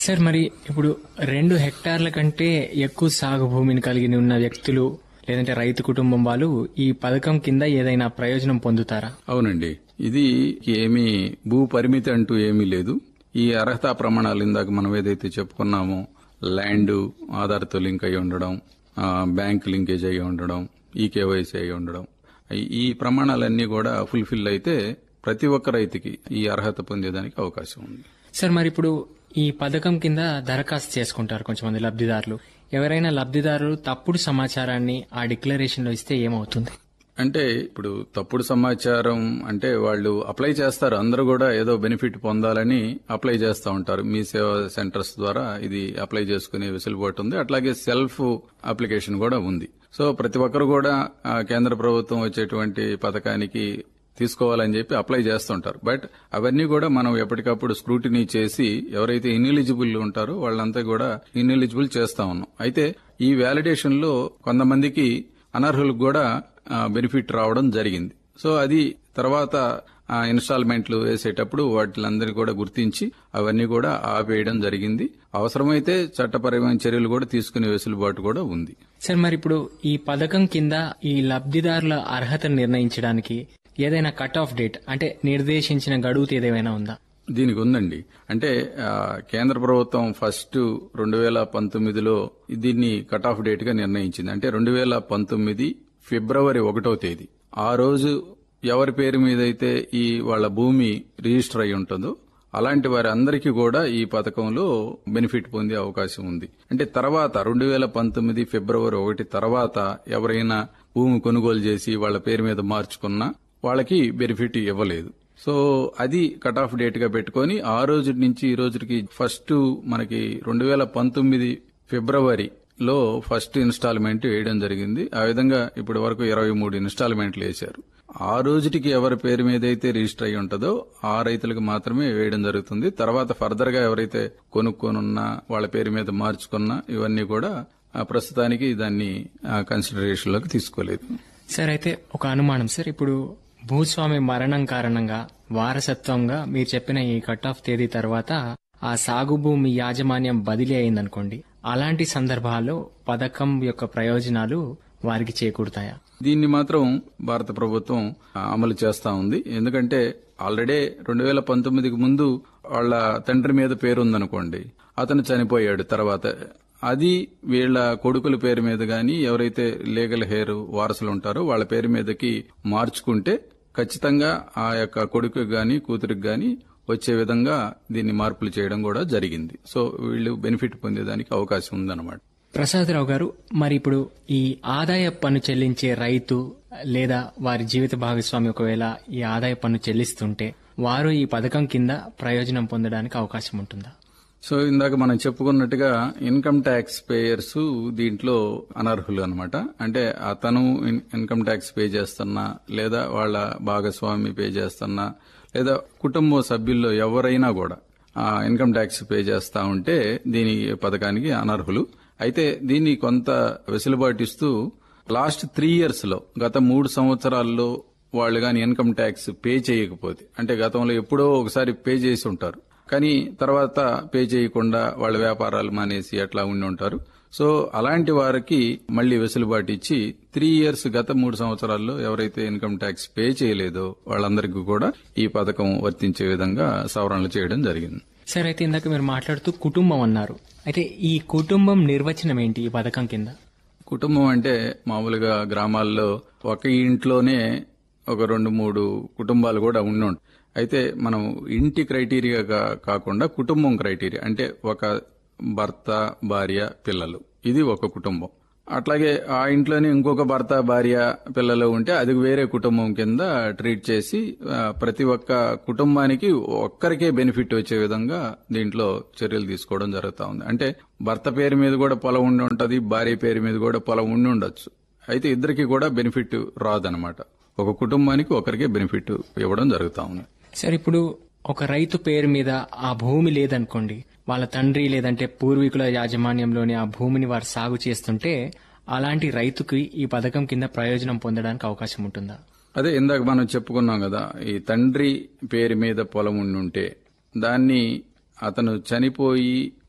sir మరి ఇప్పుడు రెండు హెక్టార్ల కంటే ఎక్కువ సాగు భూమిని కలిగి ఉన్న వ్యక్తులు లేదంటే రైతు కుటుంబం వాళ్ళు ఈ పథకం కింద ఏదైనా ప్రయోజనం పొందుతారా అవునండి ఇది ఏమీ భూ పరిమితి అంటూ ఏమీ లేదు ఈ అర్హతా ప్రమాణాలు ఇందాక మనం ఏదైతే చెప్పుకున్నామో ల్యాండ్ ఆధార్తో లింక్ అయి ఉండడం ఆ, బ్యాంక్ లింకేజ్ అయి ఉండడం ఈ కేవైసీ అయి ఉండడం ఈ- ఈ ప్రమాణాలన్నీ కూడా ఫుల్ఫిల్ అయితే ప్రతి ఒక్క రైతుకి ఈ అర్హత పొందేదానికి అవకాశం ఉంది సార్ మరి ఇప్పుడు ఈ పథకం కింద దరఖాస్తు చేసుకుంటారు కొంతమంది లబ్ధిదారులు ఎవరైనా లబ్ధిదారులు తప్పుడు సమాచారాన్ని ఆ డిక్లరేషన్ లో ఇస్తే ఏమవుతుంది అంటే ఇప్పుడు తప్పుడు సమాచారం అంటే వాళ్ళు అప్లై చేస్తారు అందరూ కూడా ఏదో బెనిఫిట్ పొందాలని అప్లై చేస్తూ ఉంటారు మీ సేవా సెంటర్స్ ద్వారా ఇది అప్లై చేసుకునే వెసులుబాటు ఉంది అట్లాగే సెల్ఫ్ అప్లికేషన్ కూడా ఉంది సో ప్రతి ఒక్కరు కూడా ఆ, కేంద్ర ప్రభుత్వం వచ్చేటువంటి పథకానికి తీసుకోవాలని చెప్పి అప్లై చేస్తుంటారు బట్ అవన్నీ కూడా మనం ఎప్పటికప్పుడు స్క్రూటినీ చేసి ఎవరైతే ఇన్ఎలిజిబుల్ ఉంటారో వాళ్ళంతా కూడా ఇన్ఎలిజిబుల్ చేస్తా ఉన్నాం అయితే ఈ వ్యాలిడేషన్ లో కొంతమందికి అనర్హులకు కూడా బెనిఫిట్ రావడం జరిగింది సో అది తర్వాత ఆ, ఇన్స్టాల్మెంట్లు వేసేటప్పుడు వాటిలందరినీ కూడా గుర్తించి అవన్నీ కూడా ఆపేయడం జరిగింది అవసరమైతే చట్టపరమైన చర్యలు కూడా తీసుకునే వెసులుబాటు కూడా ఉంది సార్ మరి ఇప్పుడు ఈ పథకం కింద ఈ లబ్ధిదారుల అర్హతను నిర్ణయించడానికి ఏదైనా కట్ ఆఫ్ డేట్ అంటే నిర్దేశించిన గడువు ఏదేమైనా ఉందా దీనికి ఉందండి అంటే ఆ, కేంద్ర ప్రభుత్వం ఫస్ట్ రెండు వేల పంతొమ్మిదిలో దీన్ని కట్ ఆఫ్ డేట్ గా నిర్ణయించింది అంటే రెండు వేల పంతొమ్మిది ఫిబ్రవరి ఒకటో తేదీ ఆ రోజు ఎవరి పేరు మీద అయితే ఈ వాళ్ళ భూమి రిజిస్టర్ అయి ఉంటుందో అలాంటి వారి అందరికీ కూడా ఈ పథకంలో బెనిఫిట్ పొందే అవకాశం ఉంది అంటే తర్వాత రెండు వేల పంతొమ్మిది ఫిబ్రవరి ఒకటి తర్వాత ఎవరైనా భూమి కొనుగోలు చేసి వాళ్ళ పేరు మీద మార్చుకున్నా వాళ్ళకి బెనిఫిట్ ఇవ్వలేదు సో అది కట్ ఆఫ్ డేట్ గా పెట్టుకొని ఆ రోజు నుంచి ఈ రోజుకి ఫస్ట్ మనకి రెండు వేల పంతొమ్మిది ఫిబ్రవరి లో ఫస్ట్ ఇన్స్టాల్మెంట్ వేయడం జరిగింది ఆ విధంగా ఇప్పటి వరకు ఇరవై మూడు ఇన్స్టాల్మెంట్లు వేశారు ఆ రోజుటికి ఎవరి పేరు మీద అయితే రిజిస్టర్ అయి ఉంటుందో ఆ రైతులకు మాత్రమే వేయడం జరుగుతుంది తర్వాత ఫర్దర్ గా ఎవరైతే కొనుక్కోనున్నా వాళ్ళ పేరు మీద మార్చుకున్నా ఇవన్నీ కూడా ఆ ప్రస్తుతానికి దాన్ని కన్సిడరేషన్ లోకి తీసుకోలేదు సార్ అయితే ఒక అనుమానం సార్ ఇప్పుడు భూస్వామి మరణం కారణంగా వారసత్వంగా మీరు చెప్పిన ఈ కట్ ఆఫ్ తేదీ తర్వాత ఆ సాగు భూమి యాజమాన్యం బదిలీ అయిందనుకోండి అలాంటి సందర్భాల్లో పథకం యొక్క ప్రయోజనాలు వారికి చేకూరుతాయా దీన్ని మాత్రం భారత ప్రభుత్వం ఆ, అమలు చేస్తా ఉంది ఎందుకంటే ఆల్రెడీ రెండు వేల పంతొమ్మిదికి ముందు వాళ్ళ తండ్రి మీద పేరు ఉందనుకోండి అతను చనిపోయాడు తర్వాత అది వీళ్ళ కొడుకుల పేరు మీద గాని ఎవరైతే లీగల్ హెయిర్ వారసులు ఉంటారో వాళ్ళ పేరు మీదకి మార్చుకుంటే ఖచ్చితంగా ఆ యొక్క కొడుకు గాని కూతురికి గాని వచ్చే విధంగా దీన్ని మార్పులు చేయడం కూడా జరిగింది సో వీళ్ళు బెనిఫిట్ పొందేదానికి అవకాశం ఉందన్నమాట ప్రసాదరావు గారు మరి ఇప్పుడు ఈ ఆదాయ పన్ను చెల్లించే రైతు లేదా వారి జీవిత భాగస్వామి ఒకవేళ ఈ ఆదాయ పన్ను చెల్లిస్తుంటే వారు ఈ పథకం కింద ప్రయోజనం పొందడానికి అవకాశం ఉంటుందా సో ఇందాక మనం చెప్పుకున్నట్టుగా ఇన్కమ్ ట్యాక్స్ పేయర్స్ దీంట్లో అనర్హులు అనమాట అంటే అతను ఇన్- ఇన్కమ్ ట్యాక్స్ పే చేస్తున్నా లేదా వాళ్ళ భాగస్వామి పే చేస్తున్నా లేదా కుటుంబ సభ్యుల్లో ఎవరైనా కూడా ఆ ఇన్కమ్ ట్యాక్స్ పే చేస్తా ఉంటే దీని పథకానికి అనర్హులు అయితే దీన్ని కొంత వెసులుబాటు ఇస్తూ లాస్ట్ త్రీ ఇయర్స్ లో గత మూడు సంవత్సరాల్లో వాళ్ళు గాని ఇన్కమ్ ట్యాక్స్ పే చేయకపోతే అంటే గతంలో ఎప్పుడో ఒకసారి పే చేసి ఉంటారు కానీ తర్వాత పే చేయకుండా వాళ్ళ వ్యాపారాలు మానేసి అట్లా ఉండి ఉంటారు సో అలాంటి వారికి మళ్లీ వెసులుబాటు ఇచ్చి త్రీ ఇయర్స్ గత మూడు సంవత్సరాల్లో ఎవరైతే ఇన్కమ్ ట్యాక్స్ పే చేయలేదో వాళ్ళందరికీ కూడా ఈ పథకం వర్తించే విధంగా సవరణలు చేయడం జరిగింది సార్ అయితే ఇందాక మీరు మాట్లాడుతూ కుటుంబం అన్నారు అయితే ఈ కుటుంబం నిర్వచనం ఏంటి ఈ పథకం కింద కుటుంబం అంటే మామూలుగా గ్రామాల్లో ఒక ఇంట్లోనే ఒక రెండు మూడు కుటుంబాలు కూడా ఉండి ఉంటాయి అయితే మనం ఇంటి క్రైటీరియా గా- కాకుండా కుటుంబం క్రైటీరియా అంటే ఒక భర్త భార్య పిల్లలు ఇది ఒక కుటుంబం అట్లాగే ఆ ఇంట్లోనే ఇంకొక భర్త భార్య పిల్లలు ఉంటే అది వేరే కుటుంబం కింద ట్రీట్ చేసి ఆ, ప్రతి ఒక్క కుటుంబానికి ఒక్కరికే బెనిఫిట్ వచ్చే విధంగా దీంట్లో చర్యలు తీసుకోవడం జరుగుతా ఉంది అంటే భర్త పేరు మీద కూడా పొలం ఉండి ఉంటది భార్య పేరు మీద కూడా పొలం ఉండి ఉండొచ్చు అయితే ఇద్దరికి కూడా బెనిఫిట్ రాదనమాట ఒక కుటుంబానికి ఒకరికే బెనిఫిట్ ఇవ్వడం జరుగుతా ఉంది సార్ ఇప్పుడు ఒక రైతు పేరు మీద ఆ భూమి లేదనుకోండి వాళ్ళ తండ్రి లేదంటే పూర్వీకుల యాజమాన్యంలోని ఆ భూమిని వారు సాగు చేస్తుంటే అలాంటి రైతుకి ఈ పథకం కింద ప్రయోజనం పొందడానికి అవకాశం ఉంటుందా అదే ఇందాక మనం చెప్పుకున్నాం కదా ఈ తండ్రి పేరు మీద పొలం ఉండి ఉంటే దాన్ని అతను చనిపోయి